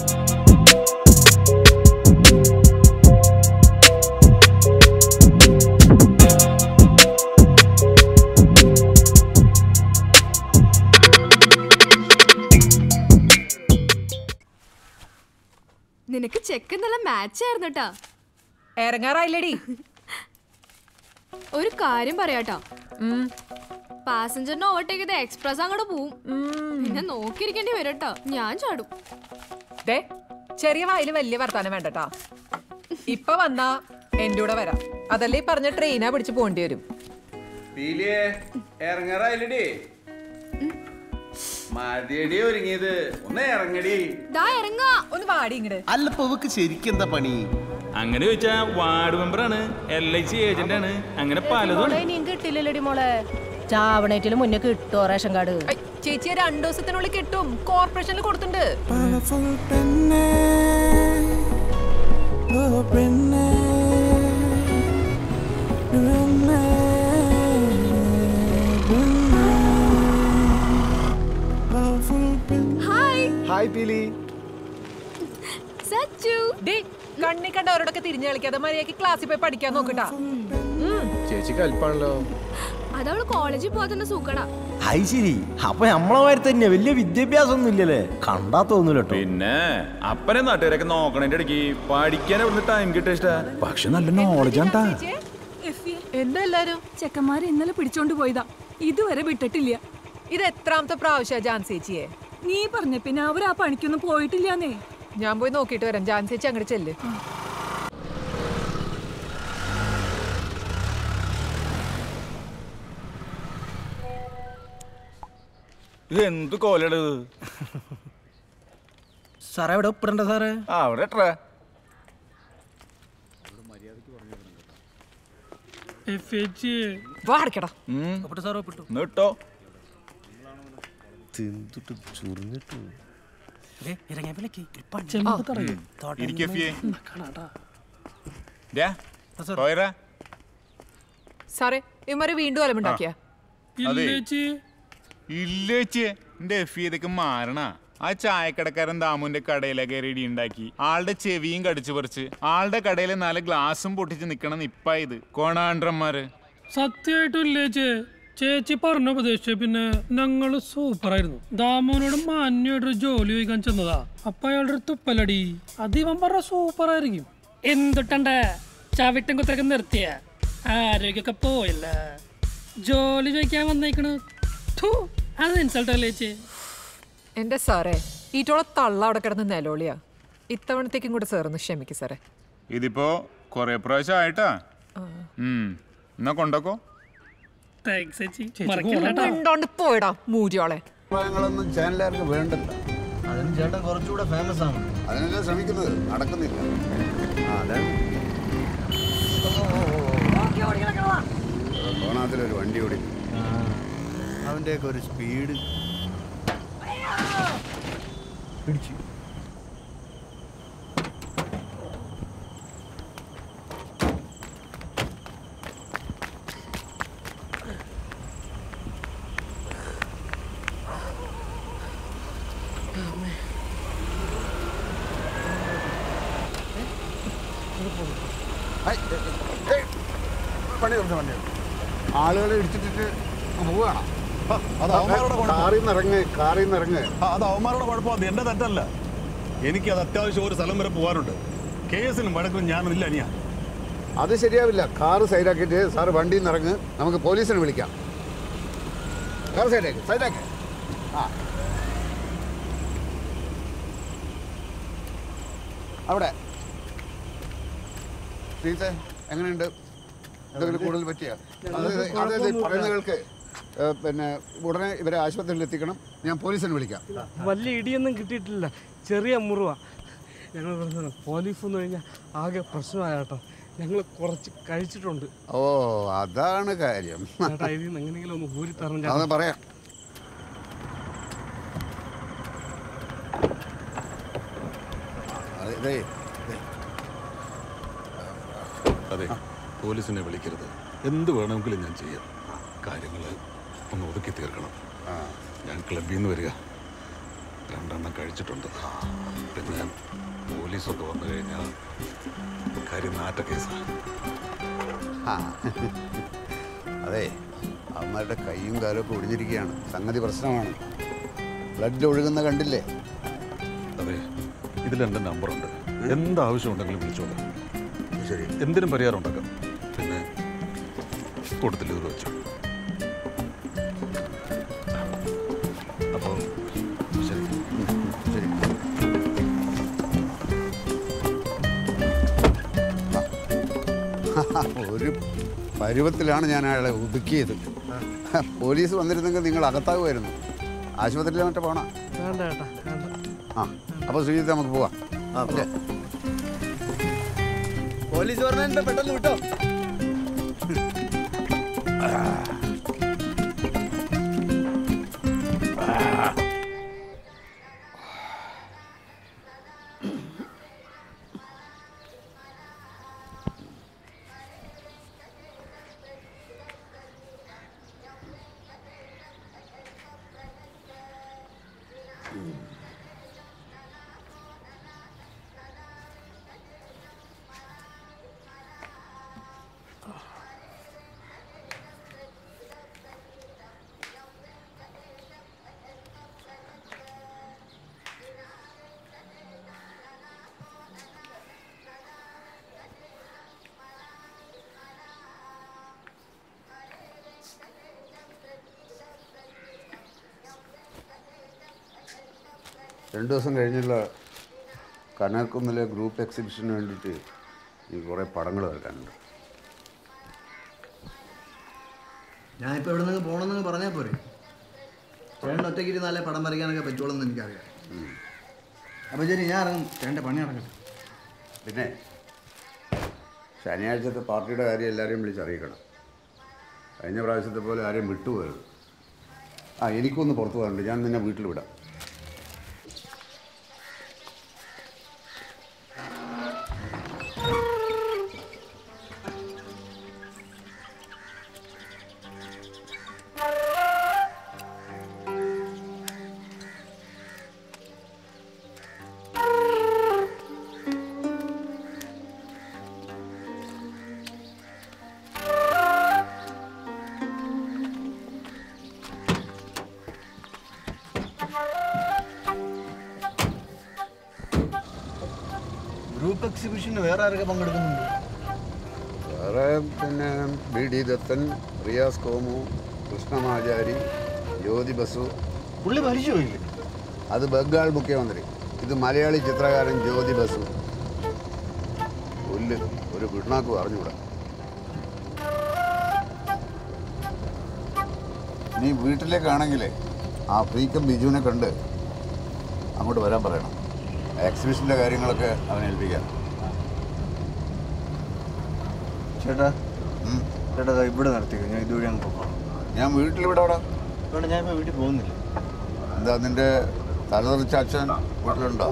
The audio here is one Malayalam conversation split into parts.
നിനക്ക് ചെക്ക് നല്ല മാച്ച് ആയിരുന്നു കേട്ടാ ഇറങ്ങാറായില്ലടി ഒരു കാര്യം പറയാട്ടോ പാസഞ്ചറിനെ ഓവർടേക്ക് ചെയ്ത് എക്സ്പ്രസ് അങ്ങോട്ട് പോവും പിന്നെ നോക്കിയിരിക്കേണ്ടി വരും കേട്ടോ ഞാൻ ചാടും ദേ ചെറിയ വായില് വലിയ വർത്താനം വേണ്ടട്ടാ ഇപ്പൊ വന്നാ എന്റെ കൂടെ വരാം അതല്ലേ ഈ പറഞ്ഞ ട്രെയിനാ പിടിച്ച് പോണ്ടി വരും പീലിയേ ഇറങ്ങാറായില്ലടി മതിയടി ഒരുങ്ങിയത് ഒന്ന് ഇറങ്ങടി ദാ ഇറങ്ങാ ഒന്ന് വാടി ഇങ്ങട് അല്ല ഇപ്പൊ ഇവക്ക് ശരിക്കും എന്താ പണി അങ്ങനെ ചോദിച്ചാ വാർഡ് മെമ്പറാണ് എൽ ഐ സി ഏജന്റ് ആണ് അങ്ങനെ പലതും മോളെ ഇനിയും കിട്ടില്ലല്ലോടി മോളെ ചാവണേറ്റില് മുന്നേ കിട്ടോ റേഷൻ കാർഡ് ഐ, ചേച്ചി രണ്ടു ദിവസത്തിനുള്ളിൽ കിട്ടും കോർപ്പറേഷനിൽ കൊടുത്തിട്ടുണ്ട് ഹായ് ഹായ് പീലി സച്ചു ഡേ കണ്ണി കണ്ടവരോടൊക്കെ തിരിഞ്ഞു കളിക്കാതെ മര്യാദക്ക് ക്ലാസ്സിൽ പോയി പഠിക്കാൻ നോക്കട്ടാ ചേച്ചിക്ക് അല്പാണല്ലോ അതവള് കോളേജിൽ പോകാതെ സൂക്കടാ അത് ശരി അപ്പൊ നമ്മളെ മാതിരി തന്നെ വലിയ വിദ്യാഭ്യാസം ഒന്നും ഇല്ലല്ലേ കണ്ടാ തോന്നൂല കേട്ടോ പിന്നെ അപ്പനെ നാട്ടുകാരൊക്കെ നോക്കണേന്റെ ഇടയ്ക്ക് പഠിക്കാൻ ഇവിടുന്ന് ടൈം കിട്ടിയ ഇഷ്ടാ പക്ഷെ നല്ല നോളജാണ്ടാ എന്താ എല്ലാരും ചെക്കന്മാരെ ഇന്നലെ പിടിച്ചോണ്ട് പോയതാ ഇതുവരെ വിട്ടിട്ടില്ല ഇത് എത്രാമത്തെ പ്രാവശ്യ ജാൻ ചേച്ചിയെ നീ പറഞ്ഞ പിന്നെ അവർ ആ പണിക്കൊന്നും പോയിട്ടില്ലാന്നേ ഞാൻ പോയി നോക്കിയിട്ട് വരാം ജാൻ ചേച്ചി അങ്ങോട്ട് ചെല്ല് ഇത് എന്ത് കോലട ഇത് സാറേ എവിടെ ഒപ്പിടണ്ട സാറേ ആ അവിടെ ഇട്രാ വാ അടക്കടാ ഒപ്പിട്ട് സാറേ ഒപ്പിട്ടു ഒന്ന് ഇട്ടോ തിന്നിട്ട് ചുറിഞ്ഞിട്ടു ഇരിക്കേ പോയറാ സാറേ ഇവന്മാര് വീണ്ടും അലമുണ്ടാക്കിയ അതെ ഇല്ലേച്ചേ എന്റെ എഫ് ഇതൊക്കെ മാറണ ആ ചായക്കടക്കാരൻ ദാമുന്റെ കടയിലെ കയറി ഇടി ഉണ്ടാക്കി ആളുടെ ചെവിയും കടിച്ചു പറിച്ച് ആളുടെ കടയിലെ നാല് ഗ്ലാസും പൊട്ടിച്ച് നിക്കണ നിപ്പ ഇത് കോണാണ്ട്രന്മാര് സത്യമായിട്ടും ഇല്ലേ ചേ ചേച്ചി പറഞ്ഞ ഉപദേശിച്ച പിന്നെ ഞങ്ങള് സൂപ്പറായിരുന്നു ദാമോനോട് മാന്യമായിട്ടൊരു ജോലി ചോദിക്കാൻ ചെന്നതാ അപ്പൊ അയാളുടെ ഒരു തുപ്പലടി അത് ഇവൻ പറഞ്ഞ സൂപ്പറായിരിക്കും എന്തിട്ടണ്ടേ ചവിട്ടും കുത്തരൊക്കെ നിർത്തിയ ആരോഗ്യമൊക്കെ പോയില്ല ജോലി ചോദിക്കാൻ വന്നേക്കണ് ഥു, അത് ഇൻസൾട്ട് അല്ലേ ചേച്ചി എന്റെ സാറേ ഈറ്റോളെ തള്ള അവിടെ കിടന്ന് നിലോളിയാ ഇത്തവണത്തേക്കും കൂടെ ചേർന്ന് ക്ഷമിക്കും സാറേ ഇതിപ്പോ കൊറേ പ്രാവശ്യം ആയിട്ടാ ഉം എന്നാ കൊണ്ടോക്കോ താങ്ക്സ് ചേച്ചി മറക്കല്ലേട്ടാ കണ്ടോണ്ട് പോയടാ മൂരിയോളെ അഭിപ്രായങ്ങളൊന്നും ചാനലുകാർക്ക് വേണ്ടല്ല അതിന് ചേട്ടൻ കുറച്ചുകൂടെ ഫേമസ് ആണ് അതിനല്ലേ ശ്രമിക്കുന്നത് നടക്കുന്നില്ല ആ, അതാണ് കോണാത്തിലൊരു വണ്ടി ഓടി അവൻ്റെയൊക്കെ ഒരു സ്പീഡ് പിടിച്ചു പണി കുറച്ച് വണ്ടി ആളുകളെ ഇടിച്ചിട്ടിട്ട് പോവുകയാണ് അത് അവന്മാരുടെ കുഴപ്പം. കാറിൽ നിന്ന് ഇറങ്ങ് കാറിൽ നിന്ന് ഇറങ്ങ് ആ, അത് അവന്മാരുടെ കുഴപ്പം അത് എന്റെ തെറ്റല്ല എനിക്ക് അത് അത്യാവശ്യം ഒരു സ്ഥലം വരെ പോകാനുണ്ട് കേസിനും വഴക്കും ഞാനില്ല അനിയ അത് ശരിയാവില്ല കാറ് സൈഡാക്കിയിട്ട് സാറ് വണ്ടിയിൽ നിന്ന് ഇറങ്ങ് നമുക്ക് പോലീസിനെ വിളിക്കാം കാർ സൈഡാക്ക് സൈഡാക്ക് ആ അവിടെ ശ്രീസേ എങ്ങനെയുണ്ട് എന്തെങ്കിലും കൂടുതൽ പറ്റിയ അതായത് അതായത് ഈ പറയുന്നവർക്ക് ഏ, പിന്നെ ഉടനെ ഇവരെ ആശുപത്രിയിൽ എത്തിക്കണം ഞാൻ പോലീസിനെ വിളിക്കാം വലിയ ഇടിയൊന്നും കിട്ടിയിട്ടില്ല ചെറിയ മുറിവ ഞങ്ങൾ പറഞ്ഞത് പോലീസ് എന്ന് കഴിഞ്ഞാൽ ആകെ പ്രശ്നമായ കേട്ടോ ഞങ്ങൾ കുറച്ച് കഴിച്ചിട്ടുണ്ട് ഓ അതാണ് കാര്യം ചേട്ടാ ഇതിൽ നിന്ന് എങ്ങനെയെങ്കിലും ഒന്ന് ഊരി തരണം അത് ചേട്ടാ പറയാം അതെ ഇതേ ഇതേ. അതെ പോലീസിനെ വിളിക്കരുത് എന്ത് വേണമെങ്കിലും ഞാൻ ചെയ്യാം കാര്യങ്ങൾ ഒന്ന് ഒതുക്കി തീർക്കണം ഞാൻ ക്ലബിൽ നിന്ന് വരിക രണ്ടെണ്ണം കഴിച്ചിട്ടുണ്ട് പിന്നെ പോലീസൊക്കെ വന്നു കഴിഞ്ഞാൽ കാര്യം നാറ്റ കേസാണ് ആ അതെ അവന്മാരുടെ കൈയും കാലും ഒക്കെ ഒടിഞ്ഞിരിക്കുകയാണ് സംഗതി പ്രശ്നമാണ് ബ്ലഡ് ഒഴുകുന്ന കണ്ടില്ലേ അതെ ഇതിൽ എൻ്റെ നമ്പറുണ്ട് എന്താവശ്യം ഉണ്ടെങ്കിലും വിളിച്ചോളാം ശരി എന്തിനും പരിഹാരം ഉണ്ടാക്കാം പിന്നെ കൊടുത്തില്ല ഇത് വെച്ചു അപ്പോൾ ശരി ശരി ഒരു പരുവത്തിലാണ് ഞാൻ അയാളെ ഒതുക്കിയത് പോലീസ് വന്നിരുന്നെങ്കിൽ നിങ്ങൾ അകത്താകുമായിരുന്നു ആശുപത്രിയിൽ മറ്റേ പോണ വേണ്ട ഏട്ടാ വേണ്ട ആ അപ്പോൾ ശ്രീജിത്ത് നമുക്ക് പോവാം അല്ലേ പോലീസ് പറഞ്ഞ പെട്ടെന്ന് വിട്ടോ രണ്ട് ദിവസം കഴിഞ്ഞുള്ള കനകുന്നിലെ ഗ്രൂപ്പ് എക്സിബിഷന് വേണ്ടിയിട്ട് എനിക്ക് കുറേ പടങ്ങൾ വരക്കാനുണ്ട് ഞാനിപ്പോൾ എവിടെ നിന്ന് പോകണമെന്ന് പറഞ്ഞാൽ പോരെ ചേട്ടൻ ഒറ്റയ്ക്ക് ഇരുന്നാലേ പടം വരയ്ക്കാനൊക്കെ പറ്റുള്ളൂ എന്ന് എനിക്കറിയാം അപ്പോൾ ശരി ഞാൻ ഇറങ്ങും ചേട്ടൻ്റെ പണി നടക്കട്ടെ പിന്നെ ശനിയാഴ്ചത്തെ പാർട്ടിയുടെ കാര്യം എല്ലാവരെയും വിളിച്ചറിയിക്കണം കഴിഞ്ഞ പ്രാവശ്യത്തെ പോലെ ആരെയും വിട്ടുപോകരുത് ആ എനിക്കൊന്ന് പുറത്തു പോകാനുണ്ട് ഞാൻ നിന്നെ വീട്ടിൽ വിടാം ഗ്രൂപ്പ് എക്സിബിഷന് വേറെ ആരൊക്കെ പങ്കെടുക്കുന്നുണ്ട് വേറെ പിന്നെ ബി ഡി ദത്തൻ റിയാസ് കോമു കൃഷ്ണമാചാരി ജ്യോതി ബസു പുള്ളി മരിച്ചു പോയില്ലേ അത് ബംഗാൾ മുഖ്യമന്ത്രി ഇത് മലയാളി ചിത്രകാരൻ ജ്യോതി ബസു പുല്ല് ഒരു പിണ്ണാക്ക് അറിഞ്ഞൂടാ നീ വീട്ടിലേക്കാണെങ്കിലേ ആ ഫ്രീക്കം ബിജുവിനെ കണ്ട് അങ്ങോട്ട് വരാൻ പറയണം എക്സിബിഷൻ്റെ കാര്യങ്ങളൊക്കെ അവനെ ഏൽപ്പിക്കാം ചേട്ടാ ചേട്ടാ ദാ ഇവിടെ നടത്തിക്കോ ഞാൻ ഇതുവഴി അങ്ങ് പോകാം ഞാൻ വീട്ടിൽ ഇവിടെ അവിടെ വേണ്ട ഞാൻ ഇപ്പോൾ വീട്ടിൽ പോകുന്നില്ല എന്താ നിന്റെ തലതെറിച്ച അച്ഛൻ വീട്ടിലുണ്ടോ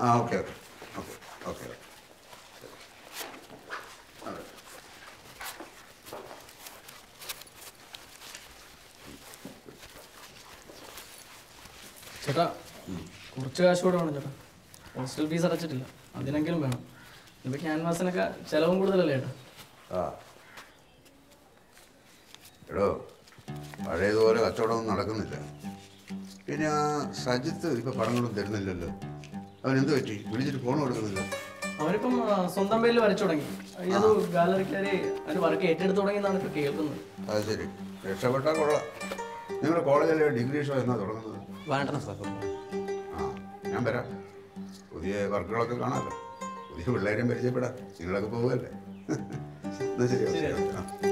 ആ ഓക്കെ ഓക്കെ ഓക്കെ ഓക്കെ ചേട്ടാ കുറച്ച് കാശ് കൂടെ വേണം ചേട്ടാ ഹോസ്റ്റൽ ഫീസ് അടച്ചിട്ടില്ല അതിനെങ്കിലും വേണം ഇപ്പൊ ക്യാൻവാസിനൊക്കെ ചെലവും കൂടുതലല്ലേ ചേട്ടാ ആ എടോ പഴയതുപോലെ കച്ചവടമൊന്നും നടക്കുന്നില്ല പിന്നെ ആ സജിത്ത് ഇപ്പൊ പടങ്ങളും തരുന്നില്ലല്ലോ അവൻ എന്ത് പറ്റി വിളിച്ചിട്ട് ഫോൺ കൊടുക്കുന്നില്ല അവരിപ്പം ആ, സ്വന്തം പേരിൽ വരച്ചു തുടങ്ങി ഏതോ ഗാലറിക്കാര് അതിന്റെ വർക്ക് ഏറ്റെടുത്ത് തുടങ്ങി എന്നാണ് ഇപ്പൊ കേൾക്കുന്നത് അത് ശരി രക്ഷപ്പെട്ടാൽ കൊള്ളാം നിങ്ങളുടെ കോളേജിലെ ഡിഗ്രി ഷോ എന്നാ തുടങ്ങുന്നത് വേണ്ട സാർ ആ ഞാൻ വരാം പുതിയ വർക്കുകളൊക്കെ കാണാമല്ലോ പുതിയ പിള്ളേരെയും പരിചയപ്പെടാം നിങ്ങളൊക്കെ പോവുകയല്ലേ എന്നാ ശരി ഓക്കെ. ആ